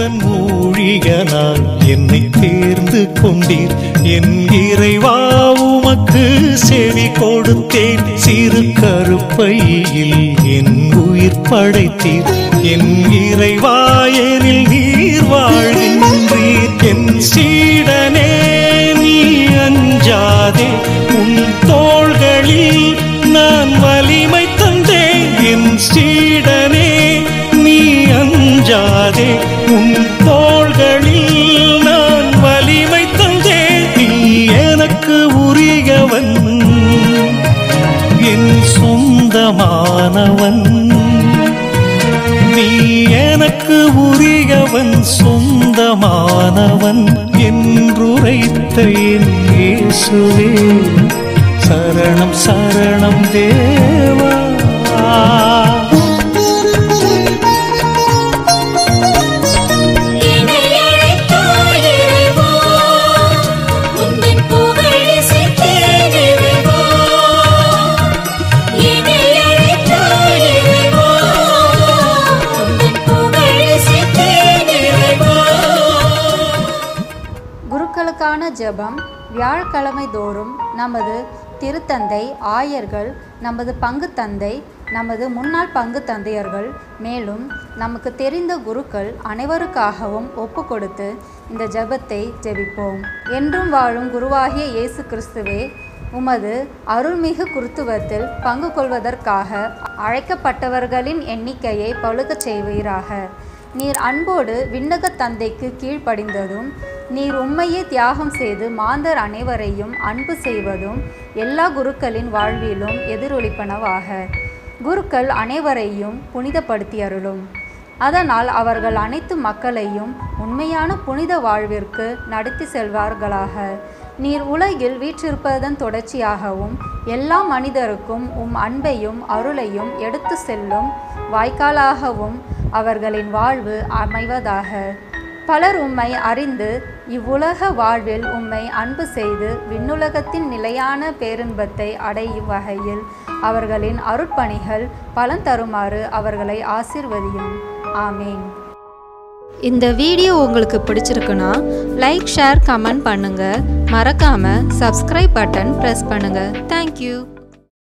உந்தன் ஊழியனாய் என்னை தேர்ந்து கொண்டீர் என் இறைவா உமக்கு செவி கொடுத்தேன் சிறு கருப்பையில் என் உயிர் படைத்தீர் என் இறைவா எனில் நீர் வாழ்கின்றீர் என் சீடனே நீ அஞ்சாதே உன் தோள்களில் நான் வலிமை தந்தேன் என் சீடனே நீ அஞ்சாதே உன் தோள்களில் நான் வலிமை தந்தேன் நீ எனக்கு உரியவன் என் சொந்தமானவன் நீ எனக்கு உரியவன் சொந்தமானவன் என்றுரைத்த என் இயேசுவே சரணம் சரணம் தேவா என்னை அழைத்தாய் இறைவா உந்தன் புகழிசைத்தேன் இறைவா என்னை அழைத்தாய் இறைவா உந்தன் புகழிசைத்தேன் இறைவா குருக்களுக்கான ஜெபம் வியாழக்கிழமை தோறும் நமது திருத்தந்தை ஆயர்கள் நமது பங்கு தந்தை நமது முன்னாள் பங்கு தந்தையர்கள் மேலும் நமக்கு தெரிந்த குருக்கள் அனைவருக்காகவும் ஒப்பு கொடுத்து இந்த ஜெபத்தை ஜெபிப்போம் என்றும் வாழும் குருவாகிய இயேசு கிறிஸ்துவே உமது அருள்மிகு குருத்துவத்தில் பங்கு கொள்வதற்காக அழைக்கப்பட்டவர்களின் எண்ணிக்கையை பழுகச் செய்வீராக நீர் அன்போடு விண்ணக தந்தைக்கு கீழ்ப்படிந்ததும் நீர் உம்மையே தியாகம் செய்து மாந்தர் அனைவரையும் அன்பு செய்வதும் எல்லா குருக்களின் வாழ்விலும் எதிரொலிப்பனவாக குருக்கள் அனைவரையும் புனிதப்படுத்தி அருளும் அதனால் அவர்கள் அனைத்து மக்களையும் உண்மையான புனித வாழ்விற்கு நடத்தி செல்வார்களாக நீர் உலகில் வீற்றிருப்பதன் தொடர்ச்சியாகவும் எல்லா மனிதருக்கும் உம் அன்பையும் அருளையும் எடுத்து செல்லும் வாய்க்காலாகவும் அவர்களின் வாழ்வு அமைவதாக பலர் உம்மை அறிந்து இவ்வுலக வாழ்வில் உம்மை அன்பு செய்து விண்ணுலகத்தின் நிலையான பேரின்பத்தை அடையும் வகையில் அவர்களின் அருட்பணிகள் பலன் தருமாறு அவர்களை ஆசிர்வதியும் ஆமேன் இந்த வீடியோ உங்களுக்கு பிடிச்சிருக்குன்னா லைக் ஷேர் கமெண்ட் பண்ணுங்க மறக்காம சப்ஸ்கிரைப் பட்டன் ப்ரெஸ் பண்ணுங்க தேங்க்யூ